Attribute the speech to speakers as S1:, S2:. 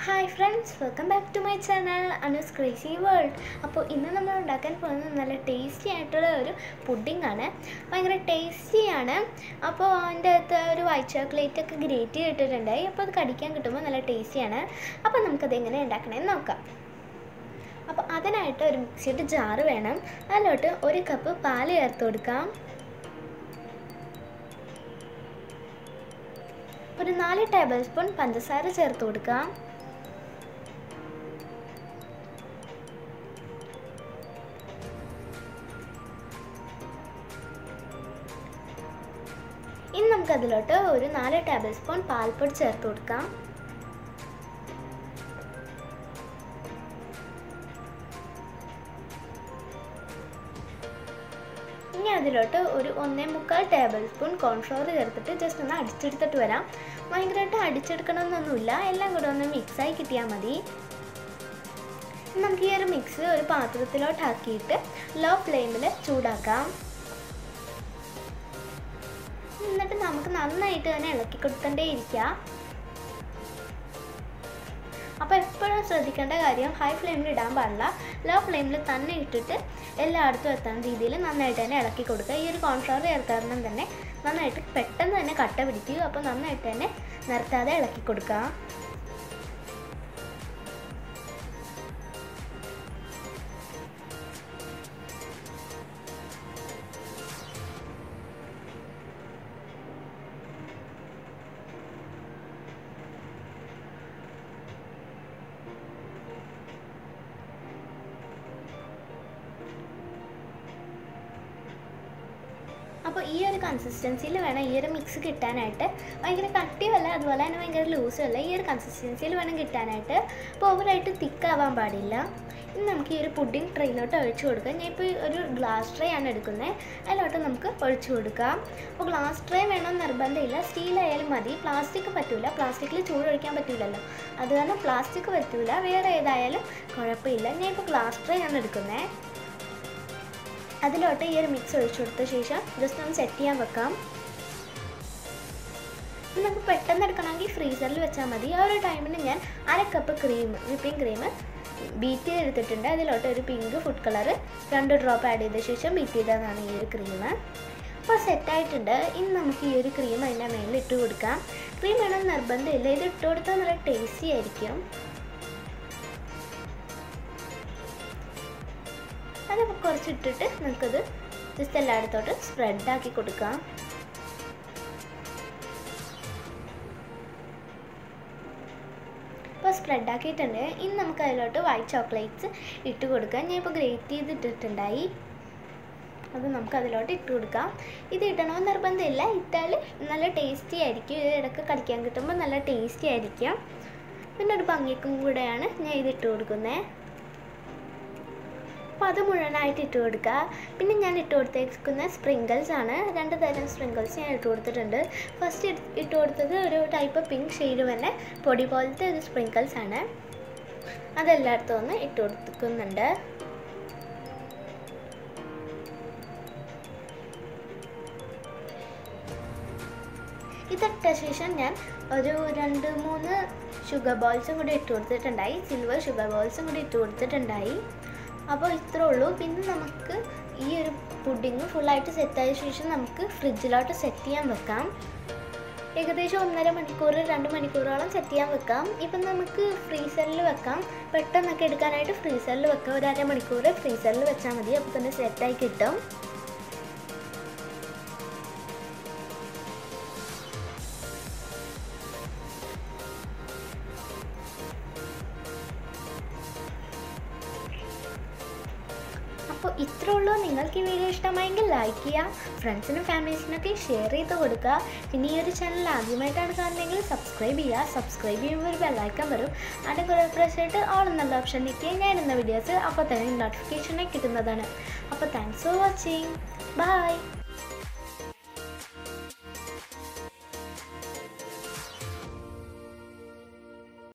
S1: hi friends welcome back to my channel Anu's crazy world അപ്പോൾ ഇന്ന് നമ്മൾ ഉണ്ടാക്കാൻ പോകുന്നത് നല്ല ടേസ്റ്റി ആയിട്ടുള്ള ഒരു പുഡിംഗ് ആണ് ഭയങ്കര ടേസ്റ്റിയാണ് അപ്പോൾ അതിൻ്റെ അകത്ത് ഒരു വൈറ്റ് ചോക്ലേറ്റ് ഒക്കെ ഗ്രേറ്റ് ചെയ്തിട്ടുണ്ടായി അപ്പോൾ അത് കടിക്കാൻ കിട്ടുമ്പോൾ നല്ല ടേസ്റ്റിയാണ് അപ്പോൾ നമുക്കത് എങ്ങനെ ഉണ്ടാക്കണമെന്ന് നോക്കാം അപ്പോൾ അതിനായിട്ട് ഒരു മിക്സിയുടെ ജാറ് വേണം അതിലോട്ട് ഒരു കപ്പ് പാല് ചേർത്ത് കൊടുക്കാം ഒരു നാല് ടേബിൾ സ്പൂൺ പഞ്ചസാര ചേർത്ത് കൊടുക്കാം ഇനി നമുക്ക് അതിലോട്ട് ഒരു നാല് ടേബിൾ സ്പൂൺ പാൽപ്പൊടി ചേർത്ത് കൊടുക്കാം ഇനി അതിലോട്ട് ഒരു ഒന്നേ മുക്കാൽ ടേബിൾ സ്പൂൺ കോൺഫ്ലവർ ചേർത്തിട്ട് ജസ്റ്റ് ഒന്ന് അടിച്ചെടുത്തിട്ട് വരാം ഭയങ്കരമായിട്ട് അടിച്ചെടുക്കണമെന്നൊന്നുമില്ല എല്ലാം കൂടെ ഒന്ന് മിക്സായി കിട്ടിയാൽ മതി നമുക്ക് ഈ ഒരു മിക്സ് ഒരു പാത്രത്തിലോട്ട് ആക്കിയിട്ട് ലോ ഫ്ലെയിമിൽ ചൂടാക്കാം എന്നിട്ട് നമുക്ക് നന്നായിട്ട് തന്നെ ഇളക്കി കൊടുക്കേണ്ടേ ഇരിക്കുക അപ്പോൾ എപ്പോഴും ശ്രദ്ധിക്കേണ്ട കാര്യം ഹൈ ഫ്ലെയിമിൽ ഇടാൻ പാടില്ല ലോ ഫ്ലെയിമിൽ തന്നെ ഇട്ടിട്ട് എല്ലായിടത്തും എത്തുന്ന രീതിയിൽ നന്നായിട്ട് തന്നെ ഇളക്കി കൊടുക്കുക ഈ ഒരു കോൺഫ്ലവർ ചേർക്കാരണം തന്നെ നന്നായിട്ട് പെട്ടെന്ന് തന്നെ കട്ട പിടിക്കുക അപ്പോൾ നന്നായിട്ട് തന്നെ നിർത്താതെ ഇളക്കി കൊടുക്കുക അപ്പോൾ ഈ ഒരു കൺസിസ്റ്റൻസിയിൽ വേണം ഈ ഒരു മിക്സ് കിട്ടാനായിട്ട് ഭയങ്കര കട്ടിയല്ല അതുപോലെ തന്നെ ഭയങ്കര ലൂസും അല്ല ഈ ഒരു കൺസിസ്റ്റൻസിയിൽ വേണം കിട്ടാനായിട്ട് അപ്പോൾ ഓവറായിട്ട് തിക്കാവാൻ പാടില്ല ഇനി നമുക്ക് ഈ ഒരു പുഡിംഗ് ട്രെയിലോട്ട് ഒഴിച്ചു കൊടുക്കാം ഞാൻ ഇപ്പോൾ ഒരു ഗ്ലാസ് ട്രേ ആണ് എടുക്കുന്നത് അതിലോട്ട് നമുക്ക് ഒഴിച്ചു കൊടുക്കാം അപ്പോൾ ഗ്ലാസ് ട്രേ വേണമെന്ന് നിർബന്ധമില്ല സ്റ്റീൽ ആയാലും മതി പ്ലാസ്റ്റിക് പറ്റില്ല പ്ലാസ്റ്റിക്കിൽ ചൂടൊഴിക്കാൻ പറ്റില്ലല്ലോ അത് കാരണം പ്ലാസ്റ്റിക് പറ്റില്ല വേറെ ഏതായാലും കുഴപ്പമില്ല ഞാൻ ഇപ്പോൾ ഗ്ലാസ് ട്രേ ആണ് എടുക്കുന്നത് അതിലോട്ട് ഈ ഒരു മിക്സ് ഒഴിച്ചു കൊടുത്ത ശേഷം ജസ്റ്റ് ഒന്ന് സെറ്റ് ചെയ്യാൻ വെക്കാം നമുക്ക് പെട്ടെന്ന് എടുക്കണമെങ്കിൽ ഫ്രീസറിൽ വെച്ചാൽ മതി ആ ഒരു ടൈമിന് ഞാൻ അര cup cream whipping cream beat ചെയ്തെടുത്തിട്ടുണ്ട് അതിലോട്ട് ഒരു പിങ്ക് ഫുഡ് കളർ രണ്ട് ഡ്രോപ്പ് ആഡ് ചെയ്ത ശേഷം ബീറ്റ് ചെയ്തതാണ് ഈ ഒരു ക്രീം അപ്പോൾ സെറ്റായിട്ടുണ്ട് ഇനി നമുക്ക് ഈ ഒരു ക്രീം അതിൻ്റെ മേലിൽ ഇട്ട് കൊടുക്കാം ക്രീം വേണമെന്ന് നിർബന്ധമില്ല ഇത് ഇട്ട് കൊടുത്താൽ നല്ല ടേസ്റ്റി ആയിരിക്കും അത് കുറച്ച് ഇട്ടിട്ട് നമുക്കത് ജസ്റ്റ് എല്ലായിടത്തോട്ട് സ്പ്രെഡാക്കി കൊടുക്കാം ഇപ്പോൾ സ്പ്രെഡ് ആക്കിയിട്ടുണ്ട് ഇനി നമുക്ക് അതിലോട്ട് വൈറ്റ് ചോക്ലേറ്റ്സ് ഇട്ട് കൊടുക്കാം ഞാൻ ഇപ്പോൾ ഗ്രേറ്റ് ചെയ്തിട്ടിട്ടുണ്ടായി അത് നമുക്ക് അതിലോട്ട് ഇട്ട് കൊടുക്കാം ഇത് ഇടണമെന്ന് നിർബന്ധമില്ല ഇട്ടാൽ നല്ല ടേസ്റ്റി ആയിരിക്കും ഇത് ഇടയ്ക്ക് കടിക്കാൻ കിട്ടുമ്പോൾ നല്ല ടേസ്റ്റി ആയിരിക്കും പിന്നെ ഒരു ഭംഗിക്കും കൂടെയാണ് ഞാൻ ഇത് ഇട്ട് കൊടുക്കുന്നത് അപ്പോൾ അത് മുഴുവനായിട്ട് ഇട്ട് കൊടുക്കുക പിന്നെ ഞാൻ ഇട്ട് കൊടുത്തേക്കുന്ന സ്പ്രിങ്കിൾസ് ആണ് രണ്ട് തരം സ്പ്രിങ്കിൾസ് ഞാൻ ഇട്ട് കൊടുത്തിട്ടുണ്ട് ഫസ്റ്റ് ഇട്ട് കൊടുത്തത് ഒരു ടൈപ്പ് പിങ്ക് ഷെയ്ഡ് തന്നെ പൊടി പോലത്തെ ഒരു സ്പ്രിങ്കിൾസ് ആണ് അതെല്ലായിടത്തും ഒന്ന് ഇട്ട് കൊടുക്കുന്നുണ്ട് ഇതിട്ട ശേഷം ഞാൻ ഒരു രണ്ട് മൂന്ന് ഷുഗർ ബോൾസും കൂടി ഇട്ട് കൊടുത്തിട്ടുണ്ടായി സിൽവർ ഷുഗർ ബോൾസും കൂടി ഇട്ട് കൊടുത്തിട്ടുണ്ടായി അപ്പോൾ ഇത്രേ ഉള്ളൂ പിന്നെ നമുക്ക് ഈ ഒരു പുഡിങ് ഫുള്ളായിട്ട് സെറ്റായ ശേഷം നമുക്ക് ഫ്രിഡ്ജിലോട്ട് സെറ്റ് ചെയ്യാൻ വെക്കാം ഏകദേശം ഒന്നര മണിക്കൂർ രണ്ട് മണിക്കൂറോളം സെറ്റ് ചെയ്യാൻ വെക്കാം ഇപ്പം നമുക്ക് ഫ്രീസറിൽ വെക്കാം പെട്ടെന്നൊക്കെ എടുക്കാനായിട്ട് ഫ്രീസറിൽ വെക്കാം ഒരു അരമണിക്കൂർ ഫ്രീസറിൽ വെച്ചാൽ മതി അപ്പോൾ തന്നെ സെറ്റായി കിട്ടും അപ്പോൾ ഇത്രേ ഉള്ളൂ നിങ്ങൾക്ക് ഈ വീഡിയോ ഇഷ്ടമായെങ്കിൽ ലൈക്ക് ചെയ്യുക ഫ്രണ്ട്സിനും ഫാമിലീസിനൊക്കെ ഷെയർ ചെയ്ത് കൊടുക്കുക പിന്നെ ഈ ഒരു ചാനൽ ആദ്യമായിട്ടാണ് കാണുന്നതെങ്കിൽ സബ്സ്ക്രൈബ് ചെയ്യുക സബ്സ്ക്രൈബ് ചെയ്യുമ്പോൾ ഒരു ബെല്ലൈക്കൺ വരും അതിൻ്റെ കൂടെ പ്രസ് ചെയ്തിട്ട് ഓൾ എന്നുള്ള ഓപ്ഷൻ നിൽക്കുക ഞാൻ ഇന്ന വീഡിയോസ് അപ്പോൾ തന്നെ നോട്ടിഫിക്കേഷനെ കിട്ടുന്നതാണ് അപ്പോൾ താങ്ക്സ് ഫോർ വാച്ചിങ് ബൈ